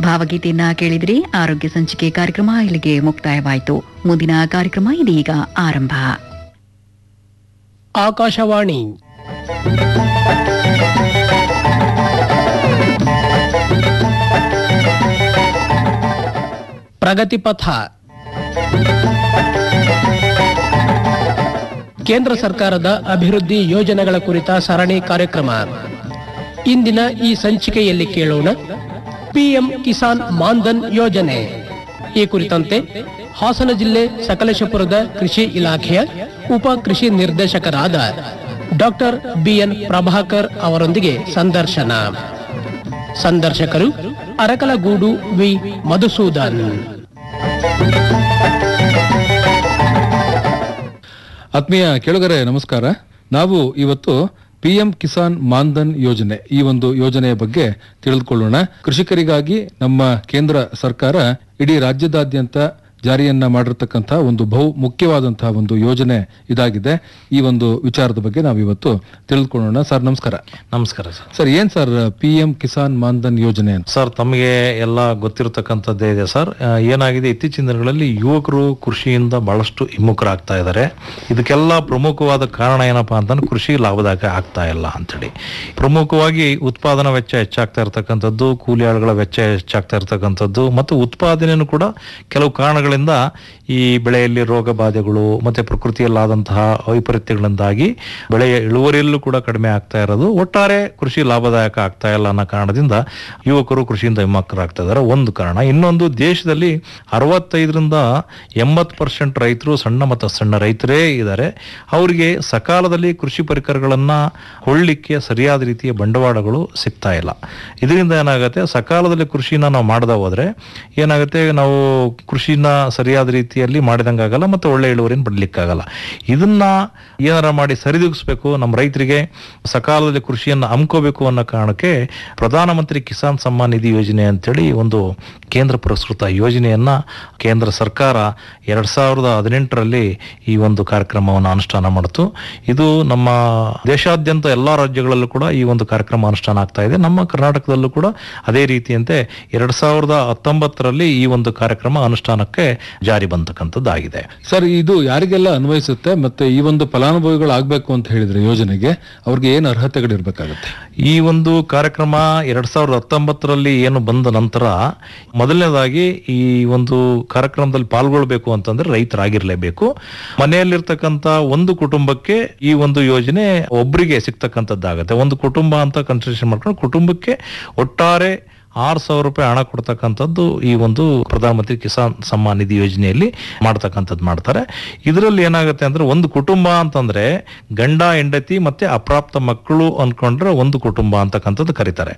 ಭಾವಗೀತೆಯನ್ನ ಕೇಳಿದ್ರಿ ಆರೋಗ್ಯ ಸಂಚಿಕೆ ಕಾರ್ಯಕ್ರಮ ಇಲ್ಲಿಗೆ ಮುಕ್ತಾಯವಾಯಿತು ಮುಂದಿನ ಕಾರ್ಯಕ್ರಮ ಇದೀಗ ಆರಂಭ ಆಕಾಶವಾಣಿ ಪ್ರಗತಿ ಪಥ ಕೇಂದ್ರ ಸರ್ಕಾರದ ಅಭಿವೃದ್ಧಿ ಯೋಜನೆಗಳ ಕುರಿತ ಸರಣಿ ಕಾರ್ಯಕ್ರಮ ಇಂದಿನ ಈ ಸಂಚಿಕೆಯಲ್ಲಿ ಕೇಳೋಣ ಪಿಎಂ ಕಿಸಾನ್ ಮಾನ್ಧನ್ ಯೋಜನೆ ಈ ಕುರಿತಂತೆ ಹಾಸನ ಜಿಲ್ಲೆ ಸಕಲೇಶಪುರದ ಕೃಷಿ ಇಲಾಖೆಯ ಉಪ ಕೃಷಿ ನಿರ್ದೇಶಕರಾದ ಡಾಕ್ಟರ್ ಬಿಎನ್ ಪ್ರಭಾಕರ್ ಅವರೊಂದಿಗೆ ಸಂದರ್ಶನ ಸಂದರ್ಶಕರು ಅರಕಲಗೂಡು ವಿ ಮಧುಸೂದನ್ ಆತ್ಮೀಯ ಕೆಳಗರೆ ನಮಸ್ಕಾರ ನಾವು ಇವತ್ತು ಪಿ ಎಂ ಕಿಸಾನ್ ಮಾನ್ಧನ್ ಯೋಜನೆ ಈ ಒಂದು ಯೋಜನೆಯ ಬಗ್ಗೆ ತಿಳಿದುಕೊಳ್ಳೋಣ ಕೃಷಿಕರಿಗಾಗಿ ನಮ್ಮ ಕೇಂದ್ರ ಸರ್ಕಾರ ಇಡೀ ರಾಜ್ಯದಾದ್ಯಂತ ಜಾರಿಯನ್ನ ಮಾಡಿರ್ತಕ್ಕಂತಹ ಒಂದು ಬಹು ಮುಖ್ಯವಾದಂತಹ ಒಂದು ಯೋಜನೆ ಇದಾಗಿದೆ ಈ ಒಂದು ವಿಚಾರದ ಬಗ್ಗೆ ನಾವು ಇವತ್ತು ತಿಳಿದುಕೊಳ್ಳೋಣ ಸರ್ ನಮಸ್ಕಾರ ನಮಸ್ಕಾರ ಸರ್ ಸರ್ ಏನ್ sir P M Kisan Maandhan ಯೋಜನೆ ಅಂತ ಸರ್ ತಮಗೆ ಎಲ್ಲ ಗೊತ್ತಿರತಕ್ಕಂಥದ್ದೇ ಇದೆ ಸರ್ ಆ, ಏನಾಗಿದೆ ಇತ್ತೀಚಿನ ದಿನಗಳಲ್ಲಿ ಯುವಕರು ಕೃಷಿಯಿಂದ ಬಹಳಷ್ಟು ವಿಮುಖರಾಗ್ತಾ ಇದ್ದಾರೆ ಇದಕ್ಕೆಲ್ಲ ಪ್ರಮುಖವಾದ ಕಾರಣ ಏನಪ್ಪಾ ಅಂತಂದ್ರೆ ಕೃಷಿ ಲಾಭದಾಯಕ ಆಗ್ತಾ ಇಲ್ಲ ಅಂತೇಳಿ ಪ್ರಮುಖವಾಗಿ ಉತ್ಪಾದನಾ ವೆಚ್ಚ ಹೆಚ್ಚಾಗ್ತಾ ಇರತಕ್ಕಂಥದ್ದು ಕೂಲಿ ಆಳುಗಳ ವೆಚ್ಚ ಹೆಚ್ಚಾಗ್ತಾ ಇರತಕ್ಕಂಥದ್ದು ಮತ್ತು ಉತ್ಪಾದನೆಯೂ ಕೂಡ ಕೆಲವು ಕಾರಣಗಳಿಂದ ಈ ಬೆಳೆಯಲ್ಲಿ ರೋಗ ಬಾಧೆಗಳು ಮತ್ತೆ ಪ್ರಕೃತಿಯಲ್ಲಾದಂತಹ ವೈಪರೀತ್ಯಗಳಿಂದಾಗಿ ಬೆಳೆಯ ಇಳುವರಿಯಲ್ಲೂ ಕೂಡ ಕಡಿಮೆ ಆಗ್ತಾ ಇರೋದು ಒಟ್ಟಾರೆ ಕೃಷಿ ಲಾಭದಾಯಕ ಆಗ್ತಾ ಇಲ್ಲ ಅನ್ನೋ ಕಾರಣದಿಂದ ಯುವಕರು ಕೃಷಿಯಿಂದ ವಿಮುಖರಾಗ್ತಾ ಇದ್ದಾರೆ ಒಂದು ಕಾರಣ ಇನ್ನೊಂದು ದೇಶದಲ್ಲಿ ಅರವತ್ತೈದರಿಂದ ಎಂಬತ್ತು ಪರ್ಸೆಂಟ್ ರೈತರು ಸಣ್ಣ ಮತ್ತು ಸಣ್ಣ ರೈತರೇ ಇದ್ದಾರೆ ಅವರಿಗೆ ಸಕಾಲದಲ್ಲಿ ಕೃಷಿ ಪರಿಕರಗಳನ್ನ ಕೊಳ್ಳಿಕ್ಕೆ ಸರಿಯಾದ ರೀತಿಯ ಬಂಡವಾಳಗಳು ಸಿಗ್ತಾ ಇಲ್ಲ ಇದರಿಂದ ಏನಾಗುತ್ತೆ ಸಕಾಲದಲ್ಲಿ ಕೃಷಿನ ನಾವು ಮಾಡದ ಹೋದ್ರೆ ಏನಾಗುತ್ತೆ ನಾವು ಕೃಷಿನ ಸರಿಯಾದ ರೀತಿಯಲ್ಲಿ ಮಾಡಿದಂಗಾಗಲ್ಲ ಮತ್ತು ಒಳ್ಳೆ ಇಳುವರಿನ ಪಡ್ಲಿಕ್ಕಾಗಲ್ಲ ಇದನ್ನ ಏನಾರ ಮಾಡಿ ಸರಿದೂಗಿಸ್ಬೇಕು ನಮ್ಮ ರೈತರಿಗೆ ಸಕಾಲದಲ್ಲಿ ಕೃಷಿಯನ್ನು ಹಮ್ಕೋಬೇಕು ಅನ್ನೋ ಕಾರಣಕ್ಕೆ ಪ್ರಧಾನಮಂತ್ರಿ ಕಿಸಾನ್ ಸಮ್ಮಾನ್ ನಿಧಿ ಯೋಜನೆ ಅಂತೇಳಿ ಒಂದು ಕೇಂದ್ರ ಪುರಸ್ಕೃತ ಯೋಜನೆಯನ್ನ ಕೇಂದ್ರ ಸರ್ಕಾರ ಎರಡ್ ಸಾವಿರದ ಹದಿನೆಂಟರಲ್ಲಿ ಈ ಒಂದು ಕಾರ್ಯಕ್ರಮವನ್ನು ಅನುಷ್ಠಾನ ಮಾಡಿತು ಇದು ನಮ್ಮ ದೇಶಾದ್ಯಂತ ಎಲ್ಲಾ ರಾಜ್ಯಗಳಲ್ಲೂ ಕೂಡ ಈ ಒಂದು ಕಾರ್ಯಕ್ರಮ ಅನುಷ್ಠಾನ ಆಗ್ತಾ ಇದೆ ನಮ್ಮ ಕರ್ನಾಟಕದಲ್ಲೂ ಕೂಡ ಅದೇ ರೀತಿಯಂತೆ ಎರಡ್ ಸಾವಿರದ ಹತ್ತೊಂಬತ್ತರಲ್ಲಿ ಈ ಒಂದು ಕಾರ್ಯಕ್ರಮ ಅನುಷ್ಠಾನಕ್ಕೆ ಜಾರಿ ಬಂದಕ್ಕಂಥದ್ದಾಗಿದೆ ಸರ್ ಇದು ಯಾರಿಗೆಲ್ಲ ಅನ್ವಯಿಸುತ್ತೆ ಮತ್ತೆ ಈ ಒಂದು ಫಲಾನುಭವಿಗಳು ಆಗ್ಬೇಕು ಅಂತ ಹೇಳಿದ್ರೆ ಯೋಜನೆಗೆ ಅವ್ರಿಗೆ ಏನ್ ಅರ್ಹತೆಗಳಿರ್ಬೇಕಾಗತ್ತೆ ಈ ಒಂದು ಕಾರ್ಯಕ್ರಮ ಎರಡ್ ಸಾವಿರದ ಹತ್ತೊಂಬತ್ತರಲ್ಲಿ ಏನು ಬಂದ ನಂತರ ಮೊದಲನೇದಾಗಿ ಈ ಒಂದು ಕಾರ್ಯಕ್ರಮದಲ್ಲಿ ಪಾಲ್ಗೊಳ್ಬೇಕು ಅಂತಂದ್ರೆ ರೈತರಾಗಿರ್ಲೇಬೇಕು ಮನೆಯಲ್ಲಿರ್ತಕ್ಕಂತ ಒಂದು ಕುಟುಂಬಕ್ಕೆ ಈ ಒಂದು ಯೋಜನೆ ಒಬ್ಬರಿಗೆ ಸಿಗ್ತಕ್ಕಂಥದ್ದಾಗತ್ತೆ ಒಂದು ಕುಟುಂಬ ಅಂತ ಕನ್ಸಿಡರೇಷನ್ ಮಾಡ್ಕೊಂಡು ಕುಟುಂಬಕ್ಕೆ ಒಟ್ಟಾರೆ ಆರು ಸಾವಿರ ರೂಪಾಯಿ ಹಣ ಕೊಡ್ತಕ್ಕಂಥದ್ದು ಈ ಒಂದು ಪ್ರಧಾನಮಂತ್ರಿ ಕಿಸಾನ್ ಸಮ್ಮಾನ್ ನಿಧಿ ಯೋಜನೆಯಲ್ಲಿ ಮಾಡ್ತಕ್ಕಂಥದ್ದು ಮಾಡ್ತಾರೆ ಇದರಲ್ಲಿ ಏನಾಗುತ್ತೆ ಅಂದ್ರೆ ಒಂದು ಕುಟುಂಬ ಅಂತಂದ್ರೆ ಗಂಡ ಹೆಂಡತಿ ಮತ್ತೆ ಅಪ್ರಾಪ್ತ ಮಕ್ಕಳು ಅನ್ಕೊಂಡ್ರೆ ಒಂದು ಕುಟುಂಬ ಅಂತಕ್ಕಂಥದ್ದು ಕರೀತಾರೆ